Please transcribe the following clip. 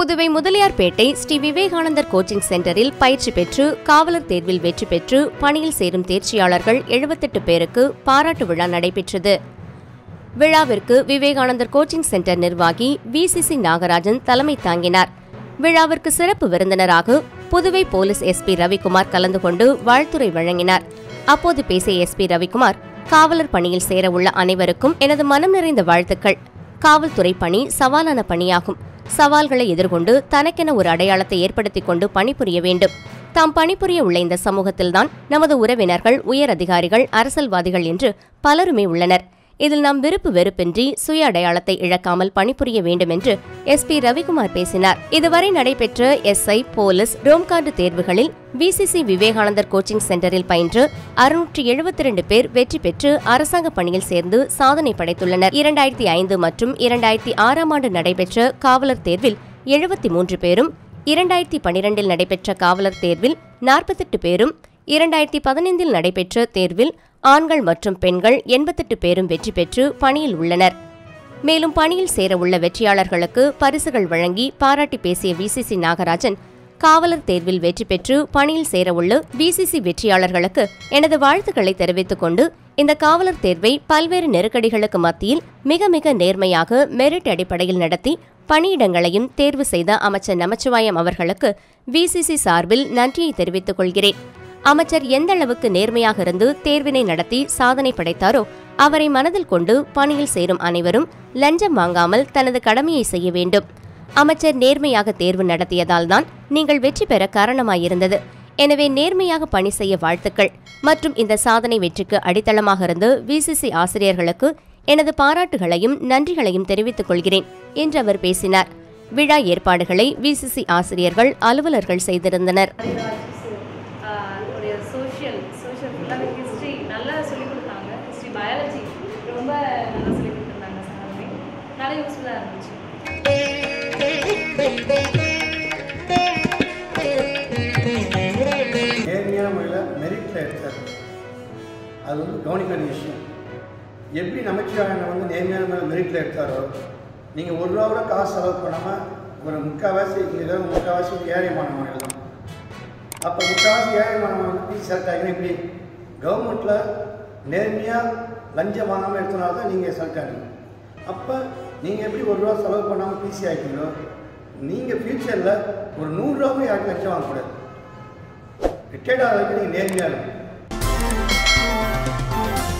Puduvai Mudaliarpet Sri Vivekanandar coaching சென்டரில் பயிற்சி பெற்று காவலர் தேர்வில் வெற்றி பெற்று பணியில் சேரும் தேர்ச்சியாளர்கள் எழுபத்தெட்டு பேருக்கு பாராட்டு விழா நடைபெற்றது விழாவிற்கு விவேகானந்தர் கோச்சிங் சென்டர் நிர்வாகி விசிசி நாகராஜன் தலைமை தாங்கினார் விழாவிற்கு சிறப்பு விருந்தினராக புதுவை போலீஸ் எஸ்பி ரவிக்குமார் கலந்து கொண்டு வாழ்த்துரை வழங்கினார் அப்போது பேசிய எஸ்பி ரவிக்குமார் காவலர் பணியில் சேர உள்ள அனைவருக்கும் எனது மனம் நிறைந்த வாழ்த்துக்கள் காவல்துறை பணி சவாலான பணியாகும் சவால்களை எதிர்கொண்டு தனக்கென ஒரு அடையாளத்தை ஏற்படுத்திக் கொண்டு பணிபுரிய வேண்டும் தாம் பணிபுரிய உள்ள இந்த சமூகத்தில்தான் நமது உறவினர்கள் உயர் அதிகாரிகள் அரசியல்வாதிகள் என்று பலருமே உள்ளனர் இதில் நாம் விருப்பு வெறுப்பின்றி சுய அடையாளத்தை இழக்காமல் பணிபுரிய வேண்டும் என்று எஸ்பி ரவிக்குமார் பேசினார் இதுவரை நடைபெற்ற எஸ்ஐ போலீஸ் ரோம்கார்டு தேர்வுகளில் விசிசி விவேகானந்தர் கோச்சிங் சென்டரில் பயின்று அறுநூற்றி எழுபத்தி ரெண்டு பேர் வெற்றி பெற்று அரசாங்க பணியில் சேர்ந்து சாதனை படைத்துள்ளனர் இரண்டாயிரத்தி ஐந்து மற்றும் இரண்டாயிரத்தி ஆறாம் ஆண்டு நடைபெற்ற காவலர் தேர்வில் எழுபத்தி மூன்று பேரும் இரண்டாயிரத்தி பனிரெண்டில் நடைபெற்ற காவலர் தேர்வில் நாற்பத்தெட்டு பேரும் இரண்டாயிரத்தி பதினைந்தில் நடைபெற்ற தேர்வில் ஆண்கள் மற்றும் பெண்கள் எண்பத்தெட்டு பேரும் வெற்றி பெற்று பணியில் உள்ளனர் மேலும் பணியில் சேர உள்ள வெற்றியாளர்களுக்கு பரிசுகள் வழங்கி பாராட்டி பேசிய விசிசி நாகராஜன் காவலர் தேர்வில் வெற்றி பெற்று பணியில் சேர உள்ள விசிசி வெற்றியாளர்களுக்கு எனது வாழ்த்துக்களை தெரிவித்துக் கொண்டு இந்த காவலர் தேர்வை பல்வேறு நெருக்கடிகளுக்கு மத்தியில் மிக மிக நேர்மையாக மெரிட் அடிப்படையில் நடத்தி பணியிடங்களையும் தேர்வு செய்த அமைச்சர் நமச்சிவாயம் அவர்களுக்கு விசிசி சார்பில் நன்றியை தெரிவித்துக் கொள்கிறேன் அமைச்சர் எந்த அளவுக்கு நேர்மையாக இருந்து தேர்வினை நடத்தி சாதனை படைத்தாரோ அவரை மனதில் கொண்டு பணியில் சேரும் அனைவரும் லஞ்சம் வாங்காமல் தனது கடமையை செய்ய வேண்டும் அமைச்சர் நேர்மையாக தேர்வு நடத்தியதால் தான் நீங்கள் வெற்றி பெற காரணமாயிருந்தது எனவே நேர்மையாக பணி செய்ய வாழ்த்துக்கள் மற்றும் இந்த சாதனை வெற்றிக்கு அடித்தளமாக இருந்து விசிசி ஆசிரியர்களுக்கு எனது பாராட்டுகளையும் நன்றிகளையும் தெரிவித்துக் கொள்கிறேன் என்று அவர் பேசினார் விழா ஏற்பாடுகளை விசிசி ஆசிரியர்கள் அலுவலர்கள் செய்திருந்தனர் அதோடைய சோஷியல் சோஷியல் ஃபுல்லாகவே ஹிஸ்ட்ரி நல்லா சொல்லிக் கொடுத்தாங்க ஹிஸ்ட்ரி பயாலஜி ரொம்ப நல்லா சொல்லிக் கொடுத்துருந்தாங்க சாருமே நல்லா யூஸ்ஃபுல்லாக இருந்துச்சு நேர்மையான முறையில் மெரிட்டில் எடுத்தார் அது வந்து கவனிக்க வேண்டிய விஷயம் எப்படி நமச்சிவாயனை வந்து நேர்மையான முறையில் மெரிட்டில் எடுத்தாரோ நீங்கள் ஒரு ரூபா கூட காசு செலவு பண்ணாமல் ஒரு முக்கால்வாசி இங்கே முக்கால்வாசி ஒரு ஏழை மாணவர்கள் தான் அப்போ முக்கால்வாசி ஏழை மாணவன் வந்து பீஸ் செலக்ட் ஆகினா இப்படி கவர்மெண்ட்டில் நேர்மையாக லஞ்சம் வாங்காமல் எடுத்தனால தான் நீங்கள் செலக்ட் ஆகிங்க அப்போ நீங்கள் எப்படி ஒரு ரூபா செலவு பண்ணாமல் பிசி ஆகிட்டீங்களோ நீங்கள் ஃப்யூச்சரில் ஒரு நூறுரூவாவும் யாருக்கு லட்சம் வாங்கக்கூடாது ரிட்டையர்ட் ஆகிற வரைக்கும் நீங்கள் நேர்மையாக இருக்கும்